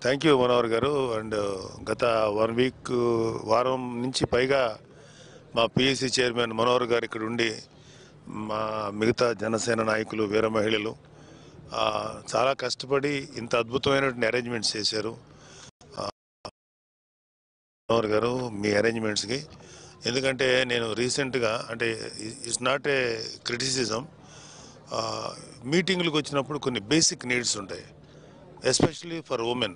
Thank you Manohar గారు and గత one week వారం నుంచి పైగా మా పిఎస్సి చైర్మన్ మనోహర్ గారు ఇక్కడ ఉండి మా మిగతా జనసేన నాయకులు వీర మహిళలు ఆ, చాలా కష్టపడి ఇంత అద్భుతమైనటువంటి అరేంజ్మెంట్స్ చేశారు ఆ, మనోహర్ గారు మీ అరేంజ్మెంట్స్కి ఎందుకంటే నేను రీసెంట్గా అంటే ఇట్స్ నాట్ ఏ క్రిటిసిజం మీటింగ్లకు వచ్చినప్పుడు కొన్ని బేసిక్ నీడ్స్ ఉంటాయి ఎస్పెషలీ ఫర్ ఉమెన్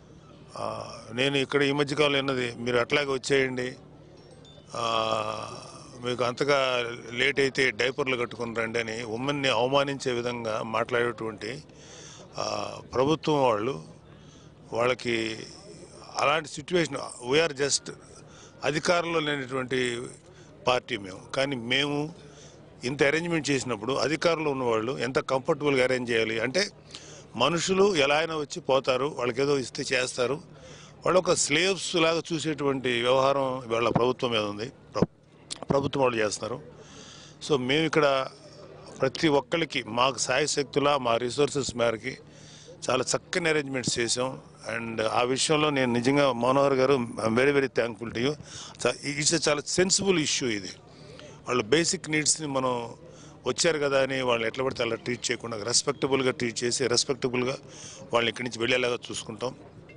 నేను ఇక్కడ ఈ మధ్యకాలంలో విన్నది మీరు అట్లాగే వచ్చేయండి ఆ, మీకు అంతగా లేట్ అయితే డైపర్లు కట్టుకుని రండి అని ఉమెన్ని అవమానించే విధంగా మాట్లాడేటువంటి ఆ, ప్రభుత్వం వాళ్ళు వాళ్ళకి అలాంటి సిచ్యువేషన్ వీఆర్ జస్ట్ అధికారంలో లేనటువంటి పార్టీ మేము కానీ మేము ఇంత అరేంజ్మెంట్ చేసినప్పుడు అధికారంలో ఉన్నవాళ్ళు ఎంత కంఫర్టబుల్గా అరేంజ్ చేయాలి అంటే మనుషులు ఎలా అయినా వచ్చి పోతారు వాళ్ళకి ఏదో ఇస్తే చేస్తారు వాళ్ళు ఒక స్లేవ్స్ లాగా చూసేటువంటి వ్యవహారం వాళ్ళ ప్రభుత్వం మీద ఉంది ప్ర- ప్రభుత్వం వాళ్ళు చేస్తున్నారు సో మేము ఇక్కడ ప్రతి ఒక్కరికి మాకు సాయశక్తుల మా రిసోర్సెస్ మేరకి చాలా చక్కని అరేంజ్మెంట్స్ చేసాం అండ్ ఆ విషయంలో నేను నిజంగా Manohar garu I'm very very thankful to you it's చాలా సెన్సిబుల్ ఇష్యూ ఇది వాళ్ళ బేసిక్ నీడ్స్ని మనం వచ్చారు కదా అని వాళ్ళు ఎట్లా పడితే అలా ట్రీట్ చేయకుండా రెస్పెక్టబుల్గా ట్రీట్ చేసి రెస్పెక్టబుల్గా వాళ్ళని ఇక్కడి నుంచి వెళ్ళేలాగా చూసుకుంటాం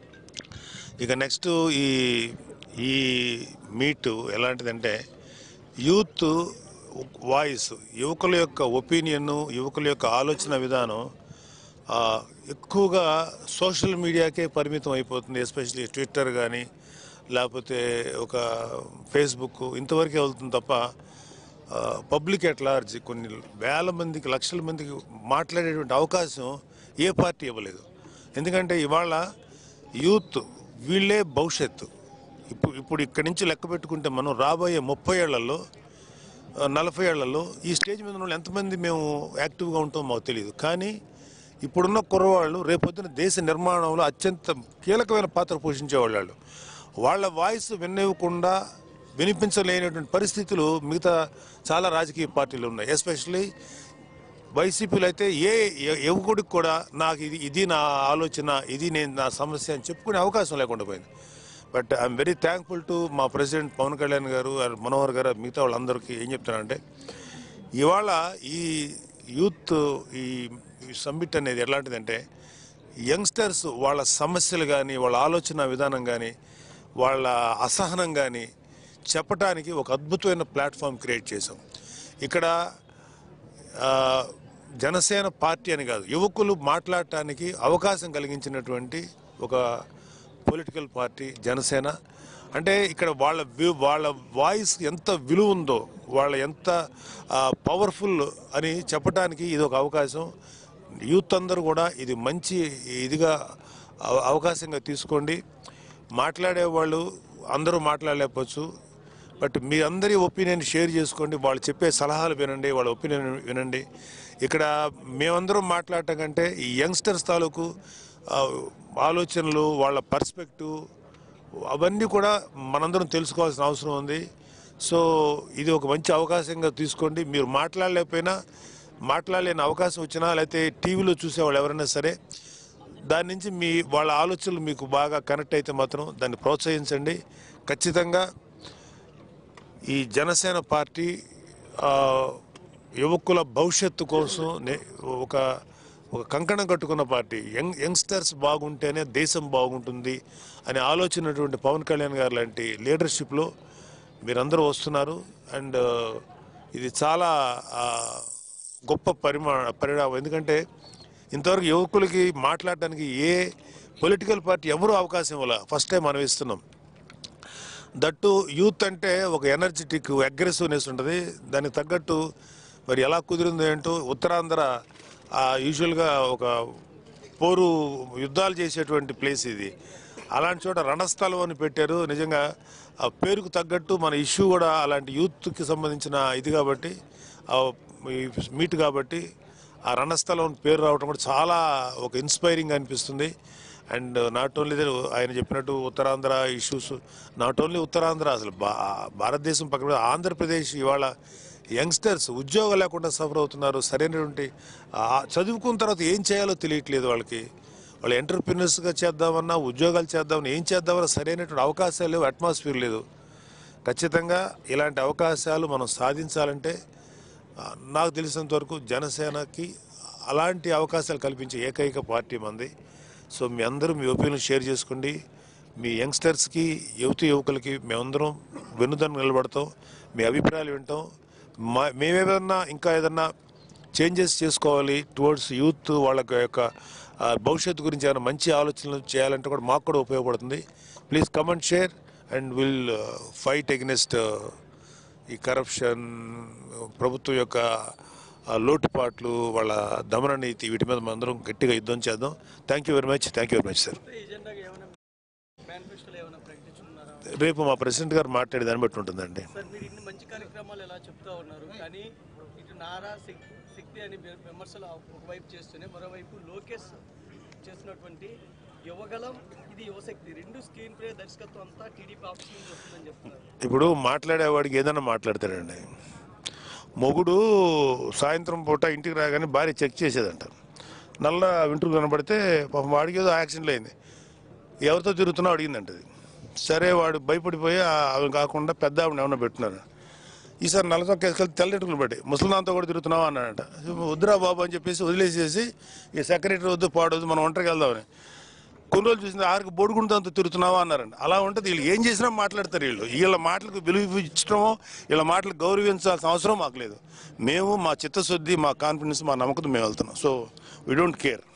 ఇక నెక్స్ట్ ఈ ఈ మీట్ ఎలాంటిదంటే యూత్ వాయిస్ యువకుల యొక్క ఒపీనియన్ యువకుల యొక్క ఆలోచన విధానం ఆ, ఎక్కువగా సోషల్ మీడియాకే పరిమితం అయిపోతుంది ఎస్పెషల్లీ ట్విట్టర్ కానీ లేకపోతే ఒక ఫేస్బుక్ ఇంతవరకే వెళ్తుంది తప్ప పబ్లిక్ ఎట్ లార్జ్ కొన్ని వేల మందికి లక్షల మందికి మాట్లాడేటువంటి అవకాశం ఏ పార్టీ ఇవ్వలేదు ఎందుకంటే ఇవాళ యూత్ వీళ్ళే భవిష్యత్తు ఇప్పుడు ఇప్పుడు ఇక్కడి నుంచి లెక్క పెట్టుకుంటే మనం రాబోయే ముప్పై ఏళ్లలో ఆ, నలభై ఏళ్లలో ఈ స్టేజ్ మీద ఉన్న వాళ్ళు ఎంతమంది మేము యాక్టివ్గా ఉంటామో మాకు తెలియదు కానీ ఇప్పుడున్న కుర్రవాళ్ళు రేపొద్దున దేశ నిర్మాణంలో అత్యంత కీలకమైన పాత్ర పోషించేవాళ్ళు వాళ్ళు. వాళ్ళ వాయిస్ వినివ్వకుండా వినిపించలేనటువంటి పరిస్థితులు మిగతా చాలా రాజకీయ పార్టీలు ఉన్నాయి ఎస్పెషల్లీ వైసీపీలో అయితే ఏ ఎ- యువకుడికి కూడా నాకు ఇది ఇది నా ఆలోచన ఇది నేను నా సమస్య అని చెప్పుకునే అవకాశం లేకుండా పోయింది but I'm very thankful to మా ప్రెసిడెంట్ పవన్ కళ్యాణ్ గారు and మనోహర్ గారు మిగతా వాళ్ళందరికీ ఏం చెప్తానంటే ఇవాళ ఈ యూత్ ఈ సమ్మిట్ అనేది ఎలాంటిదంటే యంగ్స్టర్స్ వాళ్ళ సమస్యలు కానీ వాళ్ళ ఆలోచన విధానం కానీ వాళ్ళ అసహనం కానీ చెప్పడానికి ఒక అద్భుతమైన ప్లాట్ఫామ్ క్రియేట్ చేసాం ఇక్కడ ఆ, జనసేన పార్టీ అని కాదు యువకులు మాట్లాడటానికి అవకాశం కలిగించినటువంటి ఒక పొలిటికల్ పార్టీ జనసేన అంటే ఇక్కడ వాళ్ళ వి- వాళ్ళ వాయిస్ ఎంత విలువ ఉందో వాళ్ళ ఎంత పవర్ఫుల్ అని చెప్పడానికి ఇది ఒక అవకాశం యూత్ అందరూ కూడా ఇది మంచి ఇదిగా అవ- అవకాశంగా తీసుకోండి మాట్లాడే వాళ్ళు అందరూ మాట్లాడలేకపోవచ్చు బట్ మీ అందరి ఒపీనియన్ షేర్ చేసుకోండి వాళ్ళు చెప్పే సలహాలు వినండి వాళ్ళ ఒపీనియన్ వినండి ఇక్కడ మేమందరం మాట్లాడటం కంటే ఈ యంగ్స్టర్స్ తాలూకు ఆ, ఆలోచనలు వాళ్ళ పర్స్పెక్టివ్ అవన్నీ కూడా మనందరం తెలుసుకోవాల్సిన అవసరం ఉంది సో ఇది ఒక మంచి అవకాశంగా తీసుకోండి మీరు మాట్లాడలేకపోయినా మాట్లాడలేని అవకాశం వచ్చినా లేకపోతే టీవీలో చూసేవాళ్ళు ఎవరైనా సరే దాని నుంచి మీ వాళ్ళ ఆలోచనలు మీకు బాగా కనెక్ట్ అయితే మాత్రం దాన్ని ప్రోత్సహించండి ఖచ్చితంగా ఈ జనసేన పార్టీ ఆ, యువకుల భవిష్యత్తు కోసం నే- ఒక ఒక కంకణం కట్టుకున్న పార్టీ యంగ్ యంగ్స్టర్స్ బాగుంటేనే దేశం బాగుంటుంది అనే ఆలోచనటువంటి పవన్ కళ్యాణ్ గారు లాంటి లీడర్షిప్లో మీరందరూ వస్తున్నారు అండ్ ఇది చాలా ఆ, గొప్ప పరిమా పరిణామం ఎందుకంటే ఇంతవరకు యువకులకి మాట్లాడడానికి ఏ పొలిటికల్ పార్టీ ఎవరూ అవకాశం ఇవ్వాల ఫస్ట్ టైం మనం ఇస్తున్నాం దట్టు యూత్ అంటే ఒక ఎనర్జెటిక్ అగ్రెసివ్నెస్ ఉంటుంది దానికి తగ్గట్టు మరి ఎలా కుదిరింది ఏంటో ఉత్తరాంధ్ర ఆ, యూజువల్గా ఒక పోరు యుద్ధాలు చేసేటువంటి ప్లేస్ ఇది అలాంటి చోట రణస్థలం అని పెట్టారు నిజంగా ఆ పేరుకు తగ్గట్టు మన ఇష్యూ కూడా అలాంటి యూత్కి సంబంధించిన ఇది కాబట్టి ఆ, ఈ మీట్ కాబట్టి ఆ రణస్థలం అని పేరు రావడం కూడా చాలా ఒక ఇన్స్పైరింగ్ అనిపిస్తుంది అండ్ నాట్ ఓన్లీ ఆయన చెప్పినట్టు Uttarandhra issues not only Uttarandhra అసలు భా భారతదేశం పక్కన పెడితే ఆంధ్రప్రదేశ్ ఇవాళ యంగ్స్టర్స్ ఉద్యోగం లేకుండా సఫర్ అవుతున్నారు సరైనటువంటి ఆ, చదువుకున్న తర్వాత ఏం చేయాలో తెలియట్లేదు వాళ్ళకి వాళ్ళు ఎంటర్ప్రినర్స్గా చేద్దామన్నా ఉద్యోగాలు చేద్దామన్నా ఏం చేద్దామన్నా సరైనటువంటి అవకాశాలు లేవు అట్మాస్ఫియర్ లేదు ఖచ్చితంగా ఇలాంటి అవకాశాలు మనం సాధించాలంటే ఆ, నాకు తెలిసినంత వరకు జనసేనకి అలాంటి అవకాశాలు కల్పించే ఏకైక పార్టీ మంది సో మీ అందరూ మీ ఒపీనియన్ షేర్ చేసుకోండి మీ యంగ్స్టర్స్కి యువతి యువకులకి మేమందరం వెన్నుదన్ను నిలబడతాం మీ అభిప్రాయాలు వింటాం మా మేమేదన్నా ఇంకా ఏదన్నా చేంజెస్ చేసుకోవాలి టువర్డ్స్ యూత్ వాళ్ళ యొక్క ఆ, భవిష్యత్తు గురించి ఏమైనా మంచి ఆలోచనలు చేయాలంటే కూడా మాకు కూడా ఉపయోగపడుతుంది please come and share and will fight against ఈ కరప్షన్ ప్రభుత్వం యొక్క ఆ, లోటుపాట్లు వాళ్ళ దమన నీతి వీటి మీద మనందరం గట్టిగా యుద్ధం చేద్దాం thank you very much thank you very much sir ఎజెండాగా ఏమైనా మేనిఫెస్టోలో ఏమైనా ప్రకటించుకున్నారా రేపు మా ప్రెసిడెంట్ గారు మాట్లాడే దాన్ని బట్టి ఉంటుందండి సార్ మీరు ఇన్ని మంచి కార్యక్రమాలు ఎలా చెప్తా ఉన్నారు కానీ ఇటు నారా శక్- శక్తి అని వి- విమర్శలు ఒకవైపు చేస్తూనే మరోవైపు లోకేష్ చేసినటువంటి యువగలం ఇది యువశక్తి రెండు స్క్రీన్ ప్లే దర్శకత్వం అంతా టీడీపీ ఆఫీస్ నుంచి వస్తుందని చెప్తున్నారు ఇప్పుడు మాట్లాడేవాడికి ఏదైనా మాట్లాడతాడండి మొగుడు సాయంత్రం పూట ఇంటికి రాగానే భార్య చెక్ చేసేదంట నల్ల వింటూ కనబడితే పాపం వాడికి ఏదో యాక్సిడెంట్ అయింది ఎవరితో తిరుగుతున్నావు అడిగిందంట అది సరే వాడు భయపడిపోయి ఆ- అవి కాకుండా పెద్ద ఆవిడ ఏమన్నా పెట్టున్నారు ఈసారి నల్ల చొక్క వేసుకెళ్ళి తెల్లెట్టుకులు పట్టి ముసలిదాంతో కూడా తిరుగుతున్నావా అన్నాడంట వద్దురా బాబు అని చెప్పేసి వదిలేసేసి ఈ సెక్రటరీ వద్దు పాడొద్దు మనం ఒంటరికి వెళ్దామని కొన్ని రోజులు చూసింది ఆరికి బొడుగుండంతో తిరుగుతున్నావా అన్నారండి అలా ఉంటుంది వీళ్ళు ఏం చేసినా మాట్లాడతారు వీళ్ళు వీళ్ళ మాటలకు విలువ ఇచ్చడమో వీళ్ళ మాటలు గౌరవించాల్సిన అవసరం మాకు లేదు మేము మా చిత్తశుద్ధి మా కాన్ఫిడెన్స్ మా నమ్మకం మేము వెళ్తున్నాం సో వీ డోంట్ కేర్